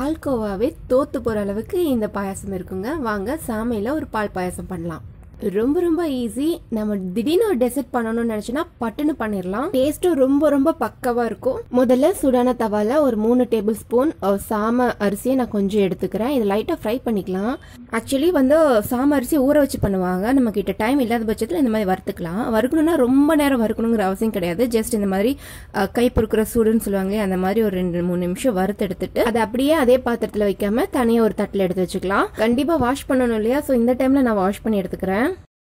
பால்கோவாவே தோத்து போகிற அளவுக்கு இந்த பாயாசம் இருக்குங்க வாங்க சாமையில் ஒரு பால் பாயாசம் பண்ணலாம் ரொம்ப ரொம்ப ஈஸி நம்ம திடீர்னு ஒரு டெசர்ட் பண்ணணும்னு நினைச்சோன்னா பட்டுன்னு பண்ணிடலாம் டேஸ்ட்டும் ரொம்ப ரொம்ப பக்கவா இருக்கும் முதல்ல சுடான தவால ஒரு மூணு டேபிள் ஸ்பூன் சாம அரிசியை நான் கொஞ்சம் எடுத்துக்கிறேன் இது லைட்டாக ஃப்ரை பண்ணிக்கலாம் ஆக்சுவலி வந்து சாம அரிசி ஊற வச்சு பண்ணுவாங்க நம்ம கிட்ட டைம் இல்லாத பட்சத்தில் இந்த மாதிரி வறுத்துக்கலாம் வறுக்கணும்னா ரொம்ப நேரம் வறுக்கணுங்கிற அவசியம் கிடையாது ஜஸ்ட் இந்த மாதிரி அஹ், கை பொறுக்கிற சூடுன்னு சொல்லுவாங்க அந்த மாதிரி ஒரு ரெண்டு மூணு நிமிஷம் வறுத்து எடுத்துட்டு அதை அப்படியே அதே பாத்திரத்தில் வைக்காம தனியாக ஒரு தட்டில் எடுத்து வச்சுக்கலாம் கண்டிப்பாக வாஷ் பண்ணணும் இல்லையா ஸோ இந்த டைமில் நான் வாஷ் பண்ணி எடுத்துக்கிறேன்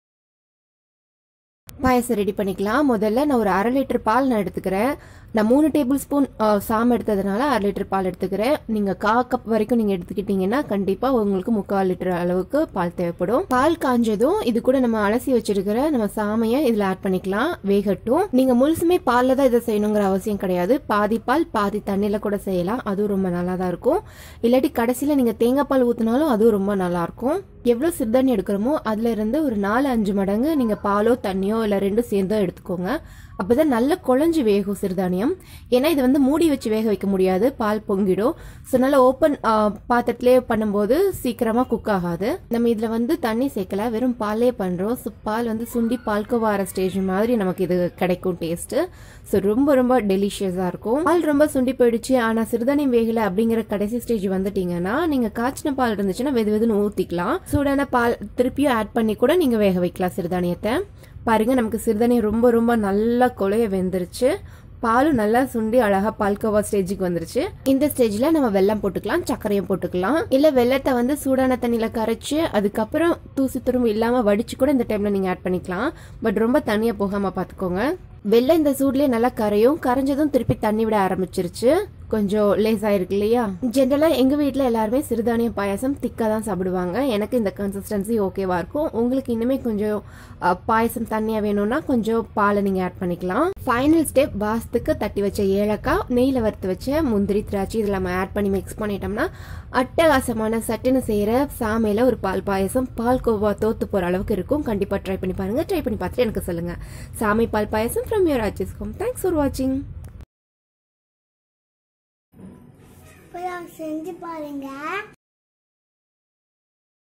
பாயசம் ரெடி பண்ணிக்கலாம் முதல்ல நான் ஒரு அரை லிட்டர் பால் நான் எடுத்துக்கிறேன் நான் மூணு டேபிள் ஸ்பூன் சாம் எடுத்ததுனால அரை லிட்டர் பால் எடுத்துக்கிறேன் நீங்கள் கா கப் வரைக்கும் நீங்கள் எடுத்துக்கிட்டீங்கன்னா கண்டிப்பாக உங்களுக்கு முக்கால் லிட்டர் அளவுக்கு பால் தேவைப்படும் பால் காஞ்சதும் இது கூட நம்ம அலசி வச்சிருக்கிற நம்ம சாமையை இதில் ஆட் பண்ணிக்கலாம் வேகட்டும் நீங்கள் முழுசுமே பாலில் தான் இதை செய்யணுங்கிற அவசியம் கிடையாது பாதி பால் பாதி தண்ணியில் கூட செய்யலாம் அதுவும் ரொம்ப நல்லா தான் இருக்கும் இல்லாட்டி கடைசியில் நீங்கள் தேங்காய் பால் ஊற்றினாலும் அதுவும் ரொம்ப நல்லா இருக்கும் எவ்வளோ சிறுதண்ணி எடுக்கிறோமோ அதுல இருந்து ஒரு நாலு அஞ்சு மடங்கு நீங்கள் பாலோ தண்ணியோ இல்லை ரெண்டும் சேர்ந்தோ எடுத்துக்கோங்க அப்பதான் நல்ல குழஞ்சு வேகும் சிறுதானியம் ஏன்னா இது வந்து மூடி வச்சு வேக வைக்க முடியாது பால் பொங்கிடும் ஸோ நல்லா ஓப்பன் பாத்திரத்திலே பண்ணும்போது சீக்கிரமா குக் ஆகாது நம்ம இதுல வந்து தண்ணி சேர்க்கல வெறும் பாலே பண்றோம் ஸோ பால் வந்து சுண்டி பால்க்கு வர ஸ்டேஜ் மாதிரி நமக்கு இது கிடைக்கும் டேஸ்ட் ஸோ ரொம்ப ரொம்ப டெலிஷியஸாக இருக்கும் பால் ரொம்ப சுண்டி போயிடுச்சு ஆனால் சிறுதானியம் வேகலை அப்படிங்கிற கடைசி ஸ்டேஜ் வந்துட்டீங்கன்னா நீங்கள் காய்ச்சின பால் இருந்துச்சுன்னா வெது வெதுன்னு ஊற்றிக்கலாம் சூடான பால் திருப்பியும் ஆட் பண்ணி கூட நீங்கள் வேக வைக்கலாம் சிறுதானியத்தை பாருங்க நமக்கு சிறுதானியம் ரொம்ப ரொம்ப நல்லா கொலைய வெந்துருச்சு பாலும் நல்லா சுண்டி அழகா பால்கோவா ஸ்டேஜுக்கு வந்துருச்சு இந்த ஸ்டேஜ்ல நம்ம வெல்லம் போட்டுக்கலாம் சர்க்கரையும் போட்டுக்கலாம் இல்ல வெள்ளத்தை வந்து சூடான தண்ணியில கரைச்சு அதுக்கப்புறம் தூசி துரும்பு இல்லாம வடிச்சு கூட இந்த டைம்ல நீங்க ஆட் பண்ணிக்கலாம் பட் ரொம்ப தண்ணியா போகாம பாத்துக்கோங்க வெள்ளம் இந்த சூட்லயே நல்லா கரையும் கரைஞ்சதும் திருப்பி தண்ணி விட ஆரம்பிச்சிருச்சு கொஞ்சம் லேஸ் ஆயிருக்கு இல்லையா ஜென்ரலா எங்க வீட்ல எல்லாருமே சிறுதானியம் பாயாசம் திக்கா தான் சாப்பிடுவாங்க எனக்கு இந்த கன்சிஸ்டன்சி ஓகேவா இருக்கும் உங்களுக்கு இன்னுமே கொஞ்சம் அஹ், பாயாசம் தண்ணியா வேணும்னா கொஞ்சம் பாலை நீங்க ஆட் பண்ணிக்கலாம் ஃபைனல் ஸ்டெப் வாசத்துக்கு தட்டி வச்ச ஏலக்காய் நெய்ல வறுத்து வச்ச முந்திரி திராட்சை இதில் நம்ம ஆட் பண்ணி மிக்ஸ் பண்ணிட்டோம்னா அட்டகாசமான சட்டுன்னு செய்யற சாமையில ஒரு பால் பாயசம் பால் கோவா தோத்து போற அளவுக்கு இருக்கும் கண்டிப்பா ட்ரை பண்ணி பாருங்க ட்ரை பண்ணி பார்த்துட்டு எனக்கு சொல்லுங்க சாமை பால் பாயசம் ஃப்ரம் யுவர் ஆச்சிஸ் ஹோம் தேங்க்ஸ் ஃபார் வாட்சிங் இப்பதான் செஞ்சு பாருங்க